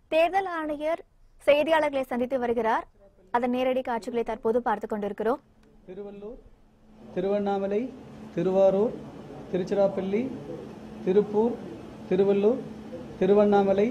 தேர்தல் ஆணையர் செய்தியாளர்களை சந்தித்து வருகிறார் அதன் நேரடி காட்சிகளை தற்போது பார்த்துக் கொண்டிருக்கிறோம் திருவள்ளூர் திருவண்ணாமலை திருவாரூர் திருச்சிராப்பள்ளி திருப்பூர் திருவள்ளூர் திருவண்ணாமலை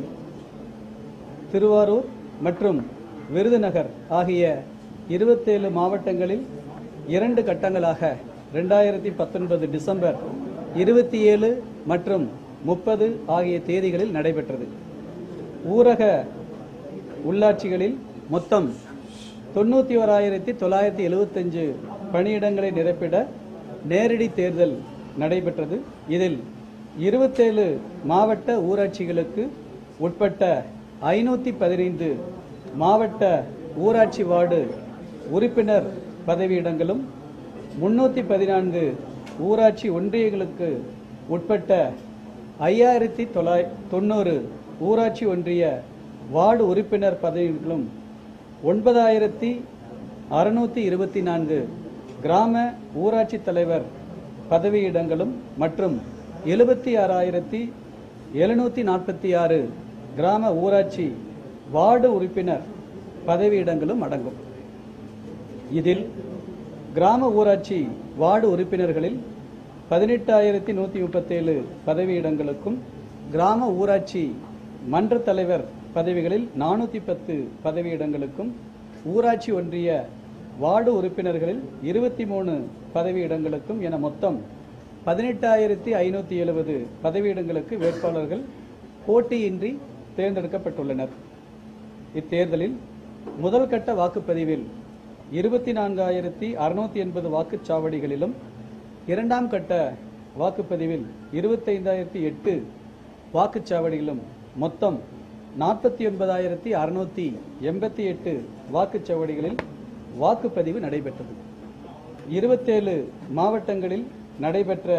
திருவாரூர் மற்றும் விருதுநகர் ஆகிய இருபத்தேழு மாவட்டங்களில் இரண்டு கட்டங்களாக ரெண்டாயிரத்தி பத்தொன்பது டிசம்பர் இருபத்தி ஏழு மற்றும் முப்பது ஆகிய தேதிகளில் நடைபெற்றது ஊரக உள்ளாட்சிகளில் மொத்தம் தொண்ணூற்றி ஓராயிரத்தி தொள்ளாயிரத்தி எழுபத்தஞ்சு பணியிடங்களை நிரப்பிட நேரடி தேர்தல் நடைபெற்றது இதில் இருபத்தேழு மாவட்ட ஊராட்சிகளுக்கு உட்பட்ட ஐநூற்றி பதினைந்து மாவட்ட ஊராட்சி வார்டு உறுப்பினர் பதவியிடங்களும் முன்னூற்றி பதினான்கு ஊராட்சி ஒன்றியங்களுக்கு உட்பட்ட ஐயாயிரத்தி தொள்ளாய் தொண்ணூறு ஊராட்சி ஒன்றிய வார்டு உறுப்பினர் பதவிகளும் ஒன்பதாயிரத்தி அறுநூத்தி இருபத்தி நான்கு கிராம ஊராட்சி தலைவர் பதவியிடங்களும் மற்றும் எழுபத்தி ஆறாயிரத்தி எழுநூத்தி நாற்பத்தி ஆறு கிராம ஊராட்சி வார்டு உறுப்பினர் பதவியிடங்களும் அடங்கும் இதில் கிராம ஊராட்சி வார்டு உறுப்பினர்களில் பதினெட்டாயிரத்தி நூற்றி முப்பத்தேழு பதவியிடங்களுக்கும் கிராம ஊராட்சி மன்ற தலைவர் பதவிகளில் நானூற்றி பத்து பதவியிடங்களுக்கும் ஊராட்சி ஒன்றிய வார்டு உறுப்பினர்களில் இருபத்தி மூணு பதவியிடங்களுக்கும் என மொத்தம் பதினெட்டாயிரத்தி ஐநூற்றி எழுபது பதவியிடங்களுக்கு வேட்பாளர்கள் போட்டியின்றி தேர்ந்தெடுக்கப்பட்டுள்ளனர் இத்தேர்தலில் முதல் கட்ட வாக்குப்பதிவில் இருபத்தி நான்காயிரத்தி அறுநூத்தி எண்பது வாக்குச்சாவடிகளிலும் இரண்டாம் கட்ட வாக்குப்பதிவில் இருபத்தைந்தாயிரத்தி எட்டு வாக்குச்சாவடிகளிலும் மொத்தம் நாற்பத்தி ஒன்பதாயிரத்தி அறுநூத்தி எண்பத்தி எட்டு வாக்குச்சாவடிகளில் வாக்குப்பதிவு நடைபெற்றது இருபத்தேழு மாவட்டங்களில் நடைபெற்ற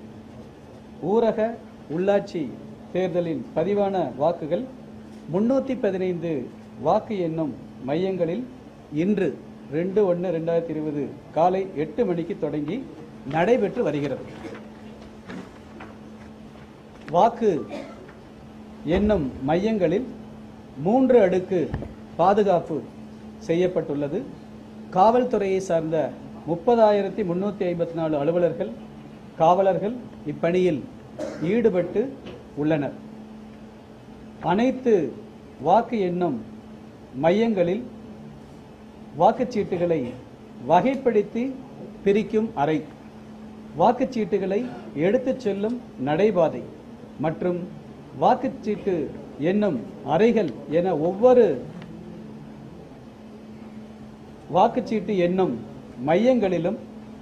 ஊரக உள்ளாட்சி தேர்தலில் பதிவான வாக்குகள் முன்னூத்தி பதினைந்து வாக்கு எண்ணும் மையங்களில் இன்று ரெண்டு ஒன்று ரெண்டாயிரத்தி இருபது காலை எட்டு மணிக்கு தொடங்கி நடைபெற்று வருகிறது வாக்கு எண்ணும் மையங்களில் மூன்று அடுக்கு பாதுகாப்பு செய்யப்பட்டுள்ளது காவல்துறையை சார்ந்த முப்பதாயிரத்தி முன்னூற்றி ஐம்பத்தி நாலு அலுவலர்கள் காவலர்கள் இப்பணியில் ஈடுபட்டு உள்ளனர் அனைத்து வாக்கு எண்ணும் மையங்களில் வாக்குச்சீட்டுகளை வகைப்படுத்தி பிரிக்கும் அறை வாக்குச்சீட்டுகளை எடுத்துச் செல்லும் நடைபாதை மற்றும் வாக்குச்சீட்டு எண்ணும் அறைகள் என ஒவ்வொரு வாக்குச்சீட்டு எண்ணும் மையங்களிலும்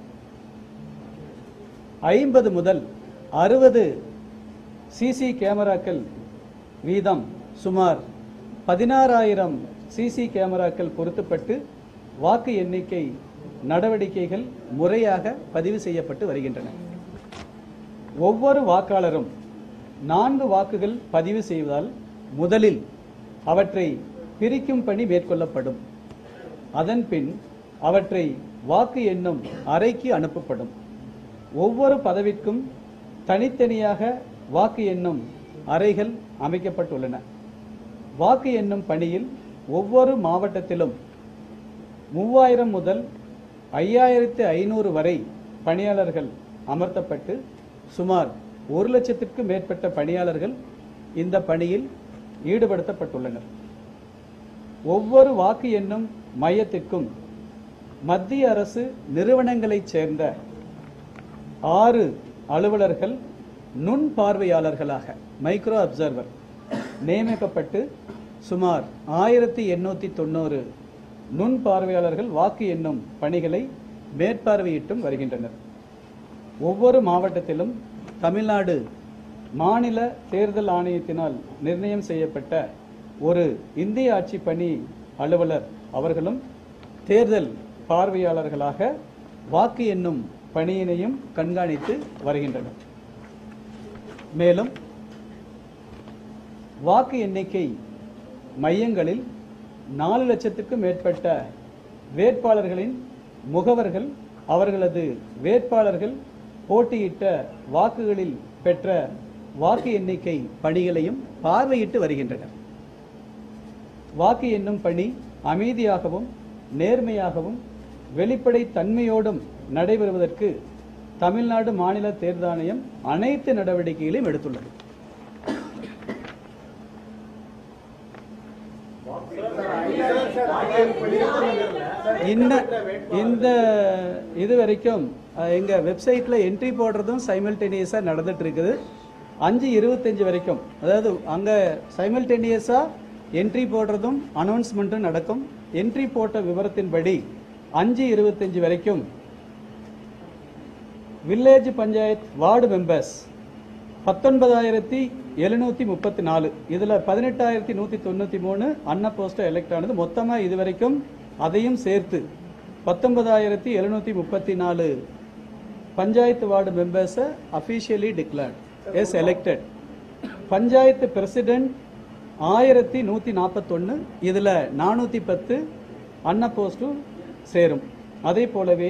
ஐம்பது முதல் அறுபது சிசி கேமராக்கள் வீதம் சுமார் பதினாறாயிரம் சிசி கேமராக்கள் பொருத்தப்பட்டு வாக்கு எண்ணிக்கை நடவடிக்கைகள் முறையாக பதிவு செய்யப்பட்டு வருகின்றன ஒவ்வொரு வாக்காளரும் நான்கு வாக்குகள் பதிவு செய்வதால் முதலில் அவற்றை பிரிக்கும் பணி மேற்கொள்ளப்படும் அதன்பின் அவற்றை வாக்கு எண்ணும் அறைக்கு அனுப்பப்படும் ஒவ்வொரு பதவிக்கும் தனித்தனியாக வாக்கு எண்ணும் அறைகள் அமைக்கப்பட்டுள்ளன வாக்கு எண்ணும் பணியில் ஒவ்வொரு மாவட்டத்திலும் மூவாயிரம் முதல் ஐயாயிரத்து ஐநூறு வரை பணியாளர்கள் அமர்த்தப்பட்டு சுமார் ஒரு லட்சத்திற்கும் மேற்பட்ட பணியாளர்கள் இந்த பணியில் ஈடுபடுத்தப்பட்டுள்ளனர் ஒவ்வொரு வாக்கு எண்ணும் மையத்திற்கும் மத்திய அரசு நிறுவனங்களைச் சேர்ந்த ஆறு அலுவலர்கள் நுண் பார்வையாளர்களாக மைக்ரோ அப்சர்வர் நியமிக்கப்பட்டு சுமார் ஆயிரத்தி எண்ணூத்தி தொண்ணூறு நுண் பார்வையாளர்கள் வாக்கு எண்ணும் பணிகளை மேற்பார்வையிட்டும் வருகின்றனர் ஒவ்வொரு மாவட்டத்திலும் தமிழ்நாடு மாநில தேர்தல் ஆணையத்தினால் நிர்ணயம் செய்யப்பட்ட ஒரு இந்திய ஆட்சி பணி அலுவலர் அவர்களும் தேர்தல் பார்வையாளர்களாக வாக்கு எண்ணும் பணியினையும் கண்காணித்து வருகின்றனர் மேலும் வாக்கு எண்ணிக்கை மையங்களில் நாலு லட்சத்துக்கும் மேற்பட்ட வேட்பாளர்களின் முகவர்கள் அவர்களது வேட்பாளர்கள் போட்டியிட்ட வாக்குகளில் பெற்ற வாக்கு எண்ணிக்கை பணிகளையும் பார்வையிட்டு வருகின்றனர் வாக்கு எண்ணும் பணி அமைதியாகவும் நேர்மையாகவும் வெளிப்படை தன்மையோடும் நடைபெறுவதற்கு தமிழ்நாடு மாநில தேர்தல் ஆணையம் அனைத்து நடவடிக்கைகளையும் எடுத்துள்ளது இந்த இந்த இது வரைக்கும் அஹ், எங்க வெப்சைட்ல என்ட்ரி போடுறதும் சைமல்டேனியஸா நடந்துட்டு இருக்குது அஞ்சு இருபத்தஞ்சு வரைக்கும் அதாவது அங்க சைமல்டேனியஸா என்ட்ரி போடுறதும் அனௌன்ஸ்மெண்ட்டும் நடக்கும் என்ட்ரி போட்ட விவரத்தின்படி அஞ்சு இருபத்தஞ்சு வரைக்கும் வில்லேஜ் பஞ்சாயத் வார்டு மெம்பர்ஸ் பத்தொன்பதாயிரத்தி எழுநூத்தி முப்பத்தி நாலு இதுல பதினெட்டாயிரத்தி நூத்தி தொண்ணூத்தி மூணு அன்ன போஸ்டர் எலெக்ட் ஆனது மொத்தமா இது வரைக்கும் அதையும் சேர்த்து பத்தொன்பதாயிரத்தி எழுநூத்தி முப்பத்தி நாலு பஞ்சாயத்து வார்டு மெம்பர்ஸை officially declared as elected panchayat president ஆயிரத்தி நூத்தி நாற்பத்தொன்னு இதுல நானூத்தி பத்து அன்ன போஸ்டும் சேரும் அதே போலவே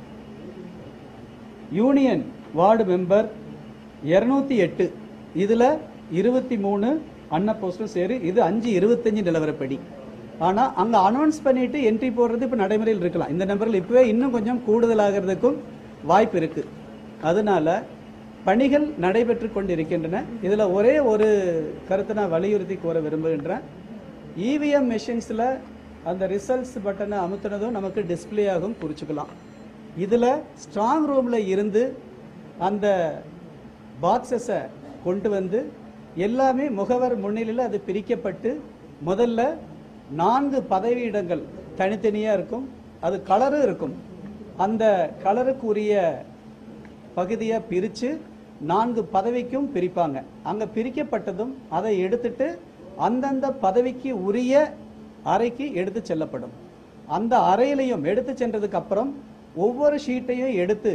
யூனியன் வார்டு மெம்பர் இருநூத்தி எட்டு இதுல இருபத்தி மூணு அன்ன போஸ்டும் சேரு இது அஞ்சு இருபத்தஞ்சு நிலவரப்படி ஆனா அங்க அனௌன்ஸ் பண்ணிட்டு என்ட்ரி போடுறது இப்ப நடைமுறையில் இருக்கலாம் இந்த நம்பர்கள் இப்பவே இன்னும் கொஞ்சம் கூடுதலாகிறதுக்கும் வாய்ப்பு இருக்கு அதனால பணிகள் நடைபெற்று கொண்டிருக்கின்றன இதுல ஒரே ஒரு கருத்தை நான் வலியுறுத்தி கூற விரும்புகின்றேன் இவிஎம் மெஷின்ஸ்ல அந்த ரிசல்ட்ஸ் பட்டனை அமுத்துனதும் நமக்கு டிஸ்ப்ளே ஆகும் குறிச்சுக்கலாம் இதுல ஸ்ட்ராங் ரூம்ல இருந்து அந்த பாக்ஸஸை கொண்டு வந்து எல்லாமே முகவர் முன்னிலையில் அது பிரிக்கப்பட்டு முதல்ல நான்கு பதவியிடங்கள் தனித்தனியா இருக்கும் அது கலரும் இருக்கும் அந்த கலருக்குரிய பகுதியை பிரிச்சு நான்கு பதவிக்கும் பிரிப்பாங்க அங்க பிரிக்கப்பட்டதும் அதை எடுத்துட்டு அந்தந்த பதவிக்கு உரிய அறைக்கு எடுத்து செல்லப்படும் அந்த அறையிலையும் எடுத்து சென்றதுக்கு அப்புறம் ஒவ்வொரு ஷீட்டையும் எடுத்து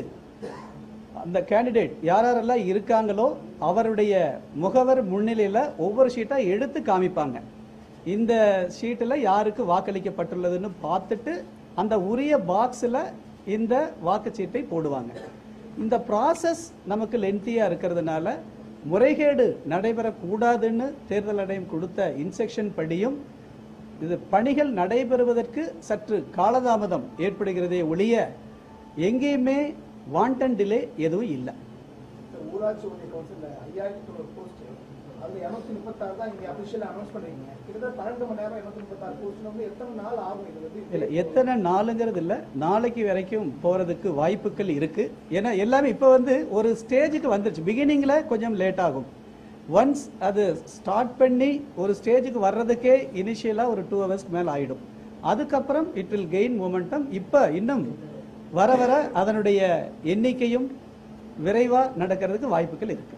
அந்த கேண்டிடேட் யார் யாரெல்லாம் இருக்காங்களோ அவருடைய முகவர் முன்னிலையில ஒவ்வொரு ஷீட்டா எடுத்து காமிப்பாங்க இந்த ஷீட்டில் யாருக்கு வாக்களிக்கப்பட்டுள்ளதுன்னு பார்த்துட்டு அந்த உரிய பாக்ஸில் இந்த வாக்குச்சீட்டை போடுவாங்க இந்த ப்ராசஸ் நமக்கு லென்த்தியாக இருக்கிறதுனால முறைகேடு நடைபெறக்கூடாதுன்னு தேர்தல் ஆணையம் கொடுத்த இன்ஸ்ட்ரக்ஷன் படியும் இது பணிகள் நடைபெறுவதற்கு சற்று காலதாமதம் ஏற்படுகிறதே ஒழிய எங்கேயுமே வாண்டன் டிலே எதுவும் இல்லை இந்த ஊராட்சி ஒன்றிய கவுன்சில்ல ஐயாயிரத்தி தொண்ணூறு போஸ்ட் அதுல இருநூத்தி முப்பத்தாறு தான் இங்க அபிஷியல் அனௌன்ஸ் பண்றீங்க கிட்டத்தட்ட பன்னெண்டு மணி நேரம் இருநூத்தி முப்பத்தாறு போஸ்ட் வந்து எத்தனை நாள் ஆகும் இது வந்து இல்ல எத்தனை நாளுங்கிறது இல்ல நாளைக்கு வரைக்கும் போறதுக்கு வாய்ப்புகள் இருக்கு ஏன்னா எல்லாமே இப்ப வந்து ஒரு ஸ்டேஜுக்கு வந்துருச்சு பிகினிங்ல கொஞ்சம் லேட் ஆகும் ஒன்ஸ் அது ஸ்டார்ட் பண்ணி ஒரு ஸ்டேஜுக்கு வர்றதுக்கே இனிஷியலா ஒரு டூ ஹவர்ஸ்க்கு மேல ஆயிடும் அதுக்கப்புறம் இட் வில் கெயின் மொமெண்டம் இப்ப இன்னும் வர வர அதனுடைய எண்ணிக்கையும் விரைவா நடக்கிறதுக்கு வாய்ப்புகள் இருக்கு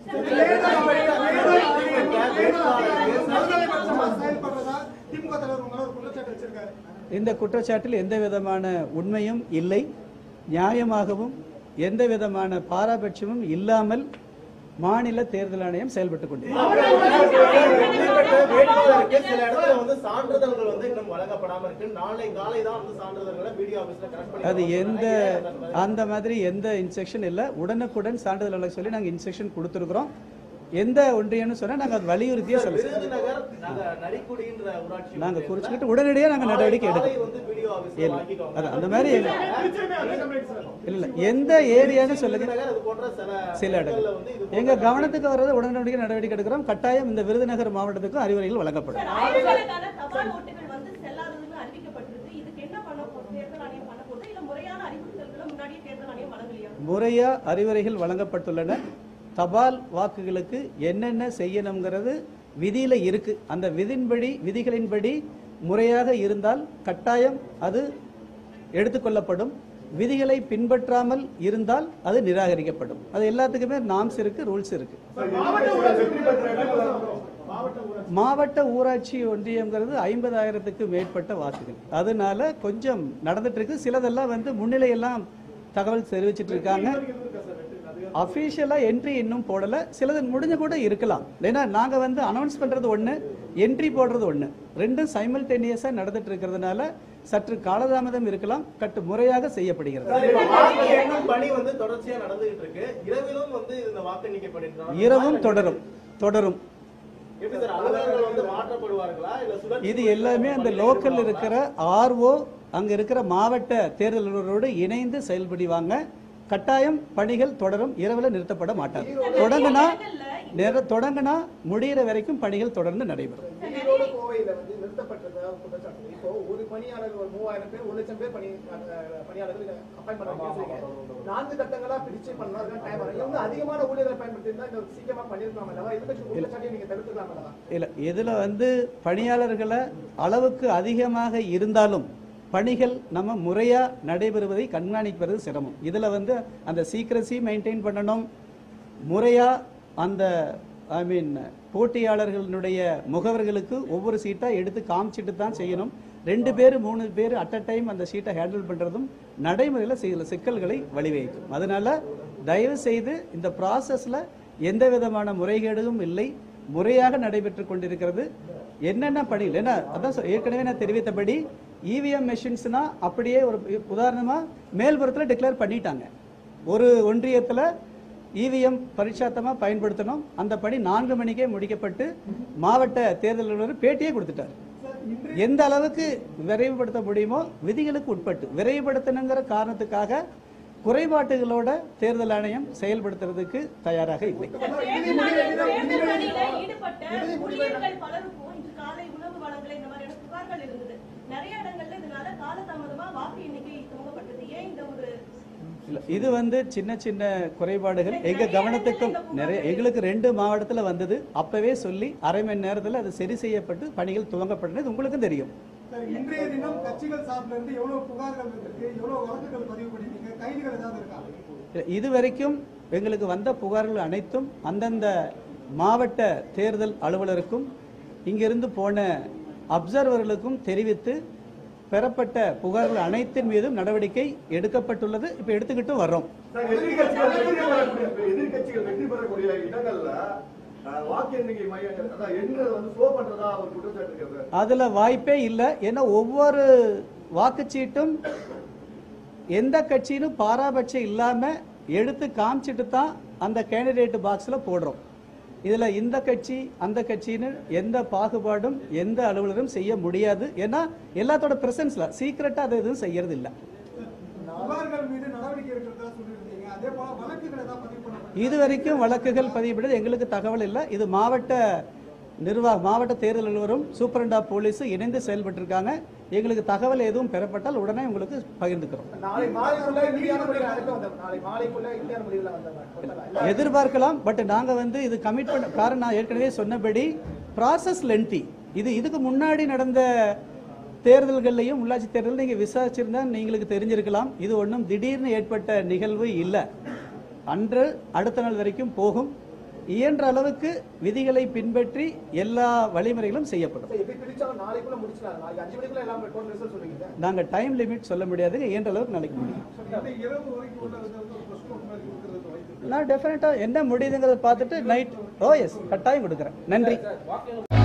செயல்படுறதா திமுக தலைவர் உங்க மேல ஒரு குற்றச்சாட்டு வச்சிருக்காரு இந்த குற்றச்சாட்டில் எந்த விதமான உண்மையும் இல்லை நியாயமாகவும் எந்த விதமான பாராபட்சமும் இல்லாமல் மாநில தேர்தல் ஆணையம் செயல்பட்டுக் கொண்டிருக்கிறது வெற்றி பெற்ற வேட்பாளருக்கு சில இடத்துல வந்து சான்றிதழ்கள் வந்து இன்னும் வழங்கப்படாம இருக்கு நாளை காலை தான் வந்து சான்றிதழ்களை பிடிஓ ஆபீஸ்ல கனெக்ட் பண்ணி அது எந்த அந்த மாதிரி எந்த இன்ஸ்ட்ரக்ஷன் இல்லை உடனுக்குடன் சான்றிதழ் வழங்க சொல்லி நாங்கள் இன்ஸ்ட்ரக்ஷன் கொடுத்துருக்குறோம் எந்த ஒன்றியம்னு சொன்னா நாங்கள் அது வலியுறுத்தியா சொல்ல விருதுநகர் நக- நரிக்குடின்ற ஊராட்சி நாங்க குறிச்சுக்கிட்டு உடனடியாக நாங்கள் நடவடிக்கை காலை எடுக்கிறோம் வந்து பிடிஓ ஆபீஸ்ல இல்ல வாங்கிக்கோங்க அது அந்த மாதிரி இல்ல இல்ல எந்த ஏரியான்னு சொல்லுங்க விருதுநகர் அது போன்ற சில சில இடங்கள்ல இடங்கள் வந்து இது எங்க கவனத்துக்கு வர்றது உடனடியாக நடவடிக்கை எடுக்கிறோம் கட்டாயம் இந்த விருதுநகர் மாவட்டத்துக்கும் அறிவுரைகள் வழங்கப்படும் ஆயிரக்கணக்கான தபால் ஓட்டுகள் வந்து செல்லாததுன்னு அறிவிக்கப்பட்டிருக்கு இதுக்கு என்ன பண்ண போகுது தேர்தல் ஆணையம் பண்ண போகுது இல்ல முறையான அறிவுறுத்தல்களை முன்னாடியே தேர்தல் ஆணையம் வழங்கலையா முறையா அறிவுரைகள் வழங்கப்பட்டுள்ளன தபால் வாக்குகளுக்கு என்னென்ன செய்யணுங்கிறது விதியில இருக்கு அந்த விதின்படி விதிகளின்படி முறையாக இருந்தால் கட்டாயம் அது எடுத்துக்கொள்ளப்படும் விதிகளை பின்பற்றாமல் இருந்தால் அது நிராகரிக்கப்படும் அது எல்லாத்துக்குமே நாம்ஸ் இருக்கு ரூல்ஸ் இருக்கு மாவட்ட ஊராட்சி ஒன்றியம்ங்கிறது ஐம்பதாயிரத்துக்கு மேற்பட்ட வாக்குகள் அதனால கொஞ்சம் நடந்துட்டு இருக்கு சிலதெல்லாம் வந்து முன்னிலையெல்லாம் தகவல் தெரிவிச்சிட்டு இருக்காங்க அபிஷியலா என்ட்ரி இன்னும் போடல சிலது முடிஞ்சு கூட இருக்கலாம் ஏன்னா நாங்க வந்து அனௌன்ஸ் பண்றது ஒண்ணு என்ட்ரி போடுறது ஒண்ணு ரெண்டும் சைமல்டேனியஸா நடந்துட்டு இருக்கிறதுனால சற்று காலதாமதம் இருக்கலாம் கட்டு முறையாக செய்யப்படுகிறது சார், இப்ப வாக்கு எண்ணும் பணி வந்து தொடர்ச்சியா நடந்துகிட்டு இருக்கு இரவிலும் வந்து இந்த வாக்கு எண்ணிக்கை பண்ணிட்டு இரவும் தொடரும் தொடரும் எப்படி சார் அலுவலர்கள் வந்து மாற்றப்படுவார்களா இல்ல சுழற்சி இது எல்லாமே அந்த லோக்கல் இருக்கிற ஆர்ஓ அங்க இருக்கிற மாவட்ட தேர்தல் அலுவலரோடு இணைந்து செயல்படுவாங்க கட்டாயம் பணிகள் தொடரும் இரவுல நிறுத்தப்பட மாட்டாது தொடங்குனா நேர- தொடங்குனா முடியிற வரைக்கும் பணிகள் தொடர்ந்து நடைபெறும் ஈரோடு கோவையில வந்து நிறுத்தப்பட்டதா குற்றச்சாட்டு இப்போ ஒரு பணியாளர் ஒரு மூவாயிரம் பேர் ஒரு லட்சம் பேர் பணி அஹ், பணியாளர்கள் அப்பாயின் பண்ண நான்கு கட்டங்களா பிரிச்சு பண்ணா டைம் வரும் இவங்க அதிகமான ஊழியர்களை பயன்படுத்தியிருந்தா இந்த சீக்கிரமா பண்ணிருக்கலாம் அல்லவா எதிர்கட்சி குற்றச்சாட்டை நீங்க தடுத்துக்கலாம் அல்லவா இல்ல இதுல வந்து பணியாளர்களை அளவுக்கு அதிகமாக இருந்தாலும் பணிகள் நம்ம முறையா நடைபெறுவதை கண்காணிப்பது சிரமம் இதுல வந்து அந்த சீக்கிரசி மெயின்டைன் பண்ணணும் முறையா அந்த ஐ மீன் போட்டியாளர்களுடைய முகவர்களுக்கு ஒவ்வொரு சீட்டா எடுத்து காமிச்சிட்டு தான் செய்யணும் ரெண்டு பேர் மூணு பேர் அட் அ டைம் அந்த சீட்டை ஹேண்டில் பண்றதும் நடைமுறையில் சில சிக்கல்களை வழிவகுக்கும் அதனால தயவு செய்து இந்த ப்ராசஸ்ல எந்த விதமான முறைகேடும் இல்லை முறையாக நடைபெற்றுக் கொண்டிருக்கிறது என்னென்ன பணிகள் ஏன்னா அதான் சொ- ஏற்கனவே நான் தெரிவித்தபடி இவிஎம் மெஷின்ஸ்னா அப்படியே ஒரு உதாரணமா மேல்புறத்தில் டிக்ளேர் பண்ணிட்டாங்க ஒரு ஒன்றியத்துல இவிஎம் பரிட்சாத்தமா பயன்படுத்தணும் அந்த பணி நான்கு மணிக்கே முடிக்கப்பட்டு மாவட்ட தேர்தல் அலுவலர் பேட்டியே கொடுத்துட்டார் எந்த அளவுக்கு விரைவுபடுத்த முடியுமோ விதிகளுக்கு உட்பட்டு விரைவுபடுத்தணுங்கிற காரணத்துக்காக குறைபாட்டுகளோட தேர்தல் ஆணையம் செயல்படுத்துறதுக்கு தயாராக இல்லை தேர்தல் பணியில ஈடுபட்ட ஊழியர்கள் பலருக்கும் இன்று காலை உணவு வழங்கல இந்த மாதிரியான புகார்கள் இருந்தது நிறைய இடங்கள்ல இதனால காலதாமதமா வாக்கு எண்ணிக்கை துவங்கப்பட்டது ஏன் இந்த ஒரு இல்ல, இது வந்து சின்ன சின்ன குறைபாடுகள் எங்க கவனத்துக்கும் நிறைய எங்களுக்கு ரெண்டு மாவட்டத்துல வந்தது அப்பவே சொல்லி அரை மணி நேரத்துல அது சரி செய்யப்பட்டு பணிகள் துவங்கப்பட்டது உங்களுக்கும் தெரியும் சார் இன்றைய தினம் கட்சிகள் சார்பில் இருந்து எவ்வளவு புகார்கள் வந்திருக்கு எவ்வளவு வழக்குகள் பதிவு பண்ணிருக்கீங்க கைதுகள் ஏதாவது இருக்கா இல்ல, இது வரைக்கும் எங்களுக்கு வந்த புகார்கள் அனைத்தும் அந்தந்த மாவட்ட தேர்தல் அலுவலருக்கும் இங்கிருந்து போன அப்சர்வர்களுக்கும் தெரிவித்து பெறப்பட்ட புகார்கள் அனைத்தின் மீதும் நடவடிக்கை எடுக்கப்பட்டுள்ளது இப்ப எடுத்துக்கிட்டு வர்றோம் எதிர்கட்சிகள் வெற்றி பெறக்கூடிய எதிர்கட்சிகள் வெற்றி பெறக்கூடிய இடங்கள்ல அஹ், வாக்கு எண்ணிக்கை மையங்கள் அதான் எண்ணுறத வந்து ஸ்லோ பண்றதா ஒரு குற்றச்சாட்டு இருக்கிறது அதுல வாய்ப்பே இல்லை ஏன்னா ஒவ்வொரு வாக்குச்சீட்டும் எந்த கட்சியிலும் பாராபட்சம் இல்லாம எடுத்து காமிச்சிட்டு தான் அந்த கேண்டிடேட் பாக்ஸ்ல போடுறோம் இதுல இந்த கட்சி அந்த கட்சின்னு எந்த பாகுபாடும் எந்த அலுவலரும் செய்ய முடியாது ஏன்னா எல்லாத்தோட பிரசன்ஸ்ல சீக்கிரட்டா அதை எதுவும் செய்யறது இல்லை புகார்கள் மீது நடவடிக்கை எடுக்கிறதா சொல்லியிருந்தீங்க அதே போல வழக்குகள் ஏதாவது பதிவு பண்ணப்பட்டு இது வரைக்கும் வழக்குகள் பதிவிடுறது எங்களுக்கு தகவல் இல்லை இது மாவட்ட நிர்வாக மாவட்ட தேர்தல் அலுவலரும் சூப்பரண்டா போலீஸ் இணைந்து செயல்பட்டு இருக்காங்க எங்களுக்கு தகவல் எதுவும் பெறப்பட்டால் உடனே உங்களுக்கு பகிர்ந்துக்கிறோம் நாளை மாலைக்குள்ள இறுதியான முடிவுல அனுப்ப வந்தோம் நாளை மாலைக்குள்ள இறுதியான முடிவுல வந்தோம் எதிர்பார்க்கலாம் பட் நாங்க வந்து இது கமிட் பண்ண காரணம் நான் ஏற்கனவே சொன்னபடி ப்ராசஸ் லென்த்தி இது இதுக்கு முன்னாடி நடந்த தேர்தல்கள்லையும் உள்ளாட்சி தேர்தல் நீங்க விசாரிச்சிருந்தா நீங்களுக்கு தெரிஞ்சிருக்கலாம் இது ஒன்றும் திடீர்னு ஏற்பட்ட நிகழ்வு இல்லை அன்று அடுத்த நாள் வரைக்கும் போகும் இயன்ற அளவுக்கு விதிகளை பின்பற்றி எல்லா வழிமுறைகளும் செய்யப்படும் சரி, எப்படி பிரிச்சாலும் நாளைக்குள்ள முடிச்சிடலாம் நாளைக்கு அஞ்சு மணிக்குள்ள எல்லாம் டோட்டல் ரிசல்ட் சொல்லுவீங்க நாங்க டைம் லிமிட் சொல்ல முடியாதுங்க இயன்ற அளவுக்கு நாளைக்கு முடியும் இந்த இரவு வரைக்கும் உள்ள வந்து ஒரு ப்ரெஸ் நோட் மாதிரி கொடுக்கறதுக்கு வாய்ப்பு இருக்கு. நான் டெஃபினட்டா என்ன முடியுதுங்கிறத பார்த்துட்டு நைட் ஓ எஸ் கட்டாயம் கொடுக்குறேன் நன்றி